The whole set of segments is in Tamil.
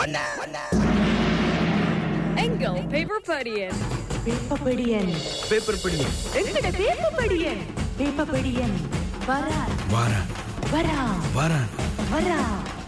எங்கள் பேப்பர் படியன் வேப்பப்படியன் பேப்பர் படி எங்கட வேப்பப்படியன் வேப்பப்படியன் வரா வாரா வரா வாரா வரா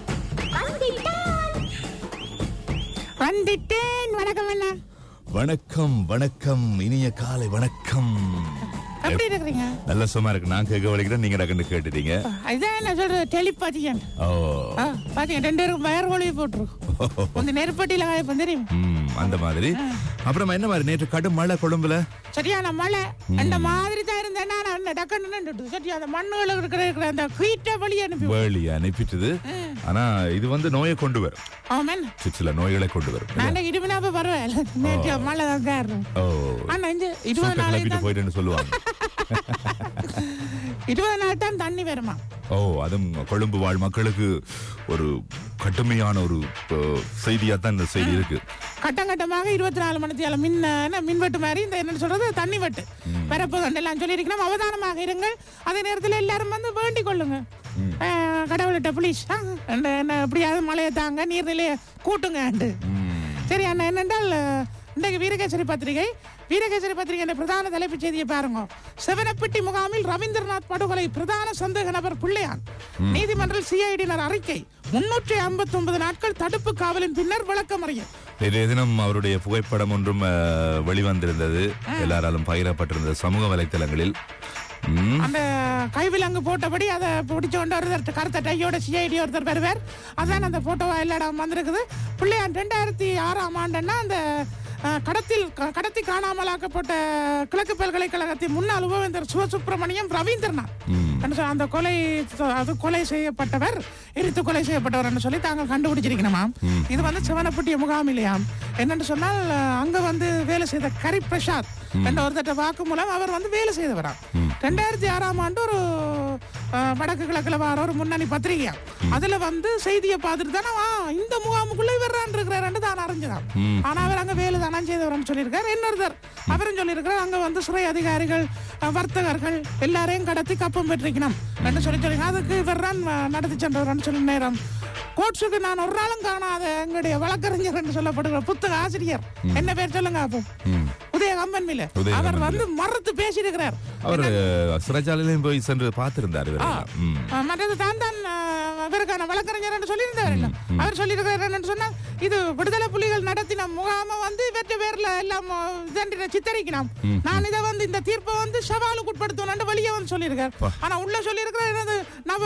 வந்துட்டேன் வணக்கம் அண்ணா வணக்கம் வணக்கம் இனிய காலை வணக்கம் எப்படி இருக்கிறீங்க நல்ல சும்மா இருக்கு நான் கேட்க வரைக்கும் நீங்க டக்குன்னு கேட்டுட்டீங்க இதான் நான் சொல்றது டெலிபாத்தியன் ஓ பாத்தீங்க ரெண்டு பேரும் வயர் ஒளி போட்டுருக்கோம் இந்த நெருப்பட்டியில இப்ப தெரியும் ம், அந்த மாதிரி அப்புறமா என்ன மாதிரி நேற்று கடும் மழை கொழும்புல சரியான மழை அந்த மாதிரி தான் இருந்தேன் நான் அந்த டக்குன்னு நின்றுட்டு சரி அந்த மண்ணுல இருக்கிற இருக்கிற அந்த கீட்ட வழி அனுப்பி வேலி அனுப்பிட்டது ஆனா இது வந்து நோயை கொண்டு வரும் ஆமாம் சில நோய்களை கொண்டு வரும் நான் இருமினாப்ப பரவாயில்ல நேற்று மழை தான் காரணம் ஓ ஆனா இந்த இருபது சூட்டை நாளைக்கு கிளப்பிட்டு தான் போயிட்டுன்னு சொல்லுவாங்க இருபது நாள் தான் தண்ணி வருமா ஓ அதுவும் கொழும்பு வாழ் மக்களுக்கு ஒரு கடுமையான ஒரு செய்தியா தான் இந்த செய்தி இருக்கு கட்டம் கட்டமாக இருபத்தி நாலு மணி தேவை மின் என்ன மின்வெட்டு மாதிரி இந்த என்ன சொல்றது தண்ணி வெட்டு பிறப்பு எல்லாம் சொல்லியிருக்கணும் அவதானமாக இருங்கள் அதே நேரத்தில் எல்லாரும் வந்து வேண்டிக் கொள்ளுங்க அஹ், கடவுள்கிட்ட ப்ளீஸ் என்ன எப்படியாவது மழையை தாங்க நீர்நிலையை கூட்டுங்க சரி அண்ணா என்னென்றால் அஹ், இன்றைக்கு வீரகேசரி பத்திரிகை வீரகேசரி பத்திரிகை என்ற பிரதான தலைப்புச் செய்தியை பாருங்க செவனப்பட்டி முகாமில் ரவீந்திரநாத் படுகொலை பிரதான சந்தேக நபர் பிள்ளையான் நீதிமன்ற சிஐடியினர் அறிக்கை முன்னூற்றி ஐம்பத்தி ஒன்பது நாட்கள் தடுப்பு காவலின் பின்னர் விளக்கமறியல் இன்றைய தினம் அவருடைய புகைப்படம் ஒன்றும் அஹ், வெளிவந்திருந்தது எல்லாராலும் பகிரப்பட்டிருந்தது சமூக வலைத்தளங்களில் ம், அந்த கைவிலங்கு போட்டபடி அதை பிடிச்ச கொண்டு ஒருத்தர் கருத்த டையோட சிஐடி ஒருத்தர் வருவார் அதான் அந்த போட்டோ எல்லா இடம் வந்திருக்குது பிள்ளையான் ரெண்டாயிரத்தி ஆறாம் ஆண்டுன்னா அந்த அஹ், கடத்தில் க- கடத்தி காணாமலாக்கப்பட்ட கிழக்கு பல்கலைக்கழகத்தின் முன்னாள் உபவேந்தர் சிவசுப்பிரமணியம் ரவீந்திரநாத் என்று சொல்லி அந்த கொலை அது கொலை செய்யப்பட்டவர் எரித்து கொலை செய்யப்பட்டவர் என்று சொல்லி தாங்கள் கண்டுபிடிச்சிருக்கணுமா இது வந்து சிவனப்பட்டிய முகாமிலையாம் என்னன்னு சொன்னால் அஹ், அங்க வந்து வேலை செய்த கரி பிரசாத் என்ற ஒருத்தட்ட வாக்கு மூலம் அவர் வந்து வேலை செய்தவராம் ரெண்டாயிரத்தி ஆறாம் ஆண்டு ஒரு அஹ், வடக்கு கிழக்குல வர ஒரு முன்னணி பத்திரிகையா அதுல வந்து செய்தியை பார்த்துட்டு தானே "ஆ, இந்த முகாமுக்குள்ள இவர்தான் இருக்கிறாரு தான் அறிஞ்சுதான் ஆனா அவர் அங்க வேலை தானே செய்தவர்னு சொல்லியிருக்காரு இன்னொருத்தர் அவரும் சொல்லியிருக்காரு அங்க வந்து சிறை அதிகாரிகள் அஹ், வர்த்தகர்கள் எல்லாரையும் கடத்தி கப்பம் பெற்றிருக்கணும் என்று சொல்லி சொல்லி அதுக்கு இவர் தான் நடத்தி சென்றவர்னு சொல்லி நேரம் கோட்ஸுக்கு நான் ஒரு நாளும் காணாத எங்களுடைய வழக்கறிஞர் என்று சொல்லப்படுகிற புத்தக ஆசிரியர் என்ன பேர் சொல்லுங்க அப்போ உதய கம்பன் மில்ல உதய அவர் கம்பன் வந்து மறுத்து பேசியிருக்கிறார் அவர் அஹ், சிறைச்சாலையிலும் போய் சென்று பார்த்திருந்தார் இவரெல்லாம். ம். ஆ, மற்றது தான் தான் ஆ, இவருக்கான வழக்கறிஞர் என்று சொல்லியிருந்தவர் இல்ல அவர் சொல்லியிருக்கிறார் என்னன்னு சொன்னா இது விடுதலை புலிகள் நடத்தின முகாம வந்து இவற்ற பேர்ல எல்லாம் ஆ, இதென்று சித்தரிக்கணும் நான் இதை வந்து இந்த தீர்ப்பை வந்து சவாலுக்கு உட்படுத்தணும் வெளியே வந்து சொல்லியிருக்கார் ஆனா உள்ள சொல்லியிருக்கிறார் என்னது நம்ம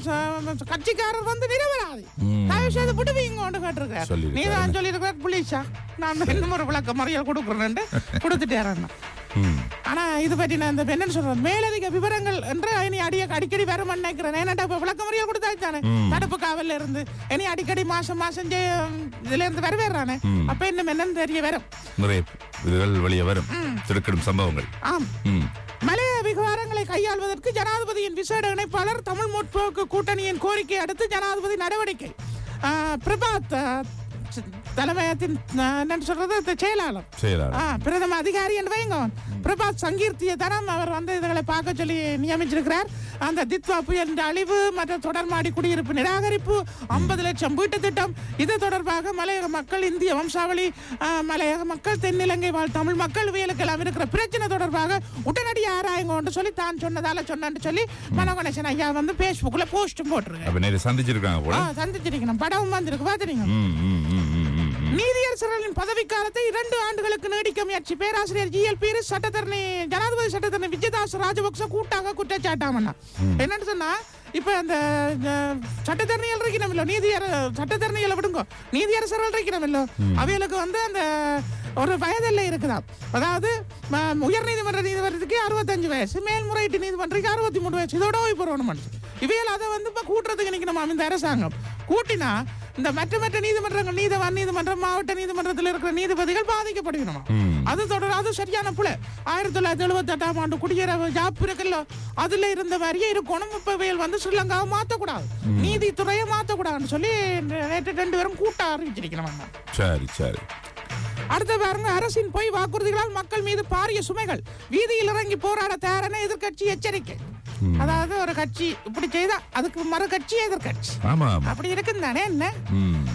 ச- கட்சிக்காரர் வந்து நிரபராதி தயவு செய்து விடுவீங்க கேட்டிருக்கார் சொல்லியிருக்காரு. நீ தான் சொல்லியிருக்கிறார் புலிஷா நான் இன்னும் ஒரு விளக்க மறியல் கொடுக்குறேன் கொடுத்துட்டேன் ம். ஆனா இது பற்றி நான் இந்த என்னன்னு சொல்றேன் மேலதிக விவரங்கள் என்று இனி அடிய அடிக்கடி வரும் நினைக்கிறேன் ஏன்னா இப்ப விளக்க முறையா கொடுத்தாச்சானே தடுப்பு காவல்ல இருந்து இனி அடிக்கடி மாசம் மாசம் ஜெய- இதுல இருந்து வரவேறானே அப்ப இன்னும் என்னன்னு தெரிய வரும் நிறைய இதுகள் வெளியே வரும் திருக்கடும் சம்பவங்கள் ஆம் ம். மலைய விவகாரங்களை கையாள்வதற்கு ஜனாதிபதியின் விசேட இணைப்பாளர் தமிழ் முற்போக்கு கூட்டணியின் கோரிக்கை அடுத்து ஜனாதிபதி நடவடிக்கை ஆ, பிரபாத் ஆ, த- தலைமையத்தின் ஆ, என்னன்னு சொல்றது இந்த செயலாளர் செயலாளர் ஆ, பிரதம அதிகாரி என்று வைங்க பிரபாத் சங்கீர்த்திய தரம் அவர் வந்து இதுகளை பார்க்க சொல்லி நியமிச்சிருக்கிறார் அந்த தித்வா புயல் அழிவு மற்றும் தொடர்மாடி குடியிருப்பு நிராகரிப்பு ஐம்பது லட்சம் வீட்டு திட்டம் இது தொடர்பாக மலையக மக்கள் இந்திய வம்சாவளி ஆ, மலையக மக்கள் தென்னிலங்கை வாழ் தமிழ் மக்கள் இவைகளுக்கெல்லாம் இருக்கிற பிரச்சனை தொடர்பாக உடனடியாக ஆராயுங்கன்னு சொல்லி தான் சொன்னதால சொன்னேன்னு சொல்லி மனோகணேசன் ஐயா வந்து பேஸ்புக்ல போஸ்டும் போட்டிருக்காரு அப்ப நேற்று சந்திச்சிருக்காங்க போல ஆ, சந்திச்சிருக்கணும் படமும் வந்திருக்கு பாத்துறீங்க ம், ம், ம், ம், ம், ம். நீதியரசர்களின் பதவிக்காலத்தை இரண்டு ஆண்டுகளுக்கு நீடிக்க முயற்சி பேராசிரியர் ஜி எல் பீரிஸ் சட்டத்தரணி ஜனாதிபதி சட்டத்தரணி விஜயதாஸ் ராஜபக்ச கூட்டாக குற்றச்சாட்டாமண்ணா என்னன்னு சொன்னா இப்ப அந்த அஹ், சட்டத்தரணிகள் இருக்கணுமில்ல நீதியர சட்டத்தரணிகளை விடுங்க நீதியரசர்கள் இருக்கணுமில்ல அவைகளுக்கு வந்து அந்த ஒரு வயதில்லை இருக்குதா அதாவது ம- உயர்நீதிமன்ற நீதிமன்றத்துக்கு அறுபத்தஞ்சு வயசு மேல்முறையீட்டு நீதிமன்றத்துக்கு அறுபத்தி மூணு வயசு இதோட ஓய்வு பெறணும் மனுஷன் இவையில் அதை வந்து இப்ப கூட்டுறதுக்கு நினைக்கணுமா இந்த அரசாங்கம் கூட்டினா இந்த மற்ற மற்ற நீதிமன்றங்கள் நீதவான் நீதிமன்றம் மாவட்ட நீதிமன்றத்தில் இருக்கிற நீதிபதிகள் பாதிக்கப்படுகிறோமா அது தொடர் அது சரியான புல ஆயிரத்தி தொள்ளாயிரத்தி எழுபத்தி எட்டாம் ஆண்டு குடியேற ஜாப் இருக்குல்ல அதுல இருந்த மாதிரியே இருக்கணும் இப்ப இவைகள் வந்து ஸ்ரீலங்காவை மாத்தக்கூடாது நீதித்துறையை மாத்தக்கூடாதுன்னு சொல்லி நேற்று ரெண்டு பேரும் கூட்ட அறிவிச்சிருக்கணும் சரி சரி அடுத்த பாருங்க அரசின் பொய் வாக்குறுதிகளால் மக்கள் மீது பாரிய சுமைகள் வீதியில் இறங்கி போராட தயாரான எதிர்க்கட்சி எச்சரிக்கை அதாவது ஒரு கட்சி இப்படி செய்தா அதுக்கு மறு கட்சி எதிர்க்கட்சி ஆமா ஆமா அப்படி இருக்குன்னு தானே என்ன ம்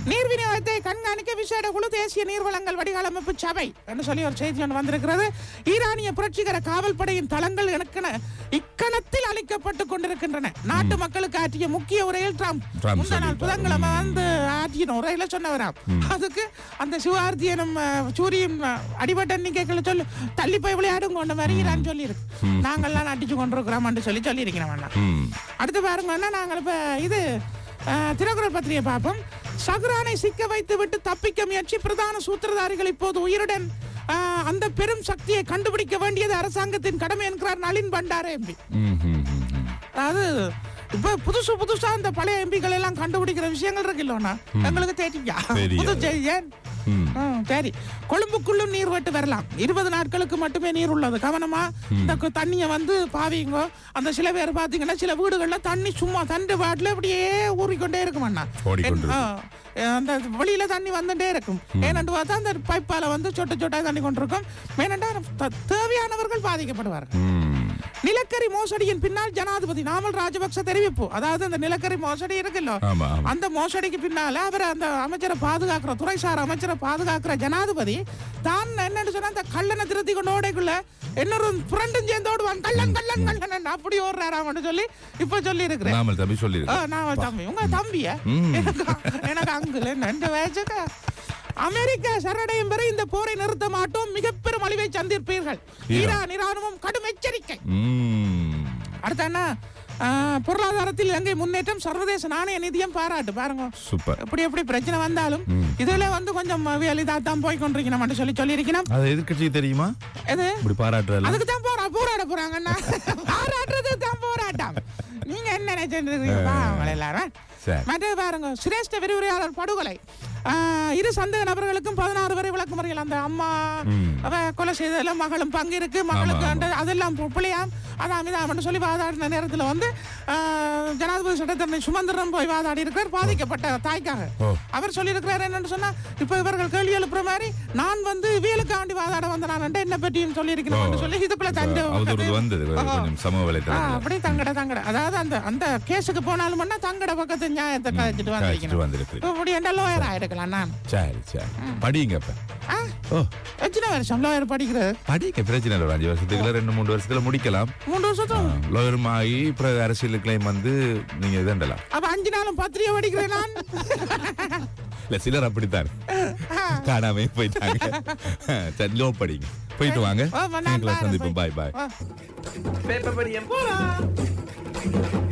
நீர் விநியோகத்தை கண்காணிக்க விசேட குழு தேசிய நீர்வளங்கள் வடிகாலமைப்பு சபை என்று சொல்லி ஒரு செய்தி ஒன்று வந்திருக்கிறது ஈரானிய புரட்சிகர காவல் படையின் தளங்கள் எனக்கென இக்கணத்தில் அளிக்கப்பட்டுக் கொண்டிருக்கின்றன நாட்டு மக்களுக்கு ஆற்றிய முக்கிய உரையில் ட்ரம்ப் ட்ரம்ப் முந்தா நாள் சொல்லியிருக்கார். புதன்கிழமை வந்து ஆற்றின உரையில சொன்னவராம் அதுக்கு அந்த சிவார்த்தியனும் சூரியும் அடிபட்ட எண்ணிக்கைகளை சொல்லு தள்ளி போய் விளையாடும் கொண்ட மாதிரி ஈரான் சொல்லி இருக்கு நாங்கள்லாம் அடிச்சு கொண்டிருக்கிறோம் சொல்லி சொல்லி இருக்கிறோம் ம் அடுத்து பாருங்கன்னா நாங்கள் இப்ப இது அஹ், தினக்குரல் பத்திரிகை பார்ப்போம் சஹ்ரானை சிக்க வைத்து விட்டு தப்பிக்க முயற்சி பிரதான சூத்திரதாரிகள் இப்போது உயிருடன் அஹ், அந்த பெரும் சக்தியை கண்டுபிடிக்க வேண்டியது அரசாங்கத்தின் கடமை என்கிறார் நளின் பண்டாரே எம்பி ம் ம் ம், ம். அதாவது இப்ப புதுசு புதுசா அந்த பழைய எம்பிகள் எல்லாம் கண்டுபிடிக்கிற விஷயங்கள் இருக்கு இல்லோண்ணா எங்களுக்கு தெரியா தெரியாது. புது செய்தி ஏன்? ம். ம், சரி கொழும்புக்குள்ளும் நீர் வெட்டு வரலாம் இருபது நாட்களுக்கு மட்டுமே நீர் உள்ளது கவனமா இந்த கு- தண்ணிய வந்து பாவீங்க அந்த சில பேர் பாத்தீங்கன்னா சில வீடுகள்ல தண்ணி சும்மா தண்டு பாட்டுல அப்படியே ஊறிக்கொண்டே இருக்கும் அண்ணா ஓடிக்கொண்டிருக்கும். ஆ, அந்த வெளியில தண்ணி வந்துட்டே இருக்கும் ஏனென்று பார்த்தா அந்த பைப்பால வந்து சொட்ட சொட்டா தண்ணி கொண்டிருக்கும் ஏனென்றா த- தேவையானவர்கள் பாதிக்கப்படுவார்கள் ம் நிலக்கரி மோசடியின் பின்னால் ஜனாதிபதி நாமல் ராஜபக்ச தெரிவிப்பு அதாவது அந்த நிலக்கரி மோசடி இருக்குல்ல ஆமா ஆமா அந்த மோசடிக்கு பின்னால அவர் அந்த அமைச்சரை பாதுகாக்கிற துறைசார் அமைச்சரை பாதுகாக்கிற ஜனாதிபதி தான் என்னன்னு சொன்னா அந்த கள்ளனை திருத்தி கொண்டு ஓடைக்குள்ள இன்னொரு புரண்டும் சேர்ந்து ஓடுவான் கள்ளன் கள்ளன் கள்ளன் அப்படி ஓடுறாராமன்னு சொல்லி இப்ப சொல்லி இருக்கிறேன் நாமல் தம்பி ஆ, சொல்லியிருக்கேன் நான் தம்பி உங்க தம்பிய ம். எனக்கு எனக்கு அங்குல ரெண்டு வயசுக்கு அமெரிக்கா சரணடையும் வரை இந்த போரை நிறுத்த மாட்டோம் மிக பெரும் அழிவை சந்திப்பீர்கள் ஈரான் இராணுவம் கடும் எச்சரிக்கை ம் அடுத்து என்ன ஆ, பொருளாதாரத்தில் இலங்கை முன்னேற்றம் சர்வதேச நாணய நிதியம் பாராட்டு பாருங்க சூப்பர் எப்படி எப்படி பிரச்சனை வந்தாலும் இதுல வந்து கொஞ்சம் இதா தான் போய் கொண்டிருக்கணும் சொல்லி சொல்லியிருக்கணும் அது எதிர்க்கட்சிக்கு தெரியுமா எது இப்படி பாராட்டுறல அதுக்கு தான் போறா போராட போறாங்கண்ணா பாராட்டுறது தான் போராட்டம் நீங்க என்ன நினைச்சிருக்கீங்க எல்லாரும் சரி மற்ற பாருங்க சிரேஷ்ட விரிவுரையாளர் படுகொலை ஆ, இரு சந்தேக நபர்களுக்கும் பதினாறு வரை விளக்குமுறைகள் அந்த அம்மா ம். அவ கொலை செய்ததுல மகளும் பங்கு இருக்கு மகளுக்கு ஆமா. அந்த- அதெல்லாம் பு- பிள்ளையாம் அதான் இதாமன்னு சொல்லி வாதாடின நேரத்துல வந்து ஆ, ஜனாதிபதி சட்டத்தரணி சுமந்திரன் போய் வாதாடி இருக்கிறார் பாதிக்கப்பட்ட தாய்க்காக ஓ. அவர் சொல்லியிருக்கிறார் என்னன்னு சொன்னா இப்ப இவர்கள் கேள்வி எழுப்புற மாதிரி நான் வந்து வியலுக்காண்டி வாதாட வந்த நான் என்ன பற்றியும் சொல்லியிருக்கிறேன் சொல்லி இதுக்குள்ள தண்டு அவதூறு வந்தது கொஞ்சம் சமூக ஆ, வலைத்தளத்தில் அப்படி தங்கட தங்கட அதாவது அந்த அந்த கேஸுக்கு போனாலும் தங்கட பக்கத்து நியாயத்தை கழிச்சிட்டு காய்ச்சிட்டு வந்திருக்கணும் வந்திருக்கு இப்படி என்ன லோயர் ஆயிருக்கலாம் நான் சரி சரி படிங்க இப்ப ஆ, ஓ எத்தனை வருஷம் லோயர் படிக்கிறது படிக்க பிரச்சனை இல்லை ஒரு அஞ்சு வருஷத்துக்குள்ள ரெண்டு மூணு வருஷத்துல முடிக்கலாம் மூன்று வருஷத்தும் லோயரும் ஆகி அப்புறம் அரசியல் கிளைம் வந்து நீங்க இதண்டலாம் அப்ப அஞ்சு நாளும் பத்திரிகை படிக்கிறேன் நான் இல்ல சிலர் அப்படித்தான் காணாமே போயிட்டாங்க சரி லோ படிங்க போயிட்டு வாங்க ஆ, நான் நீங்களும் பாரு, சந்திப்போம் போய். பாய் பாய் ஆ. Peppa Maria. போலாம்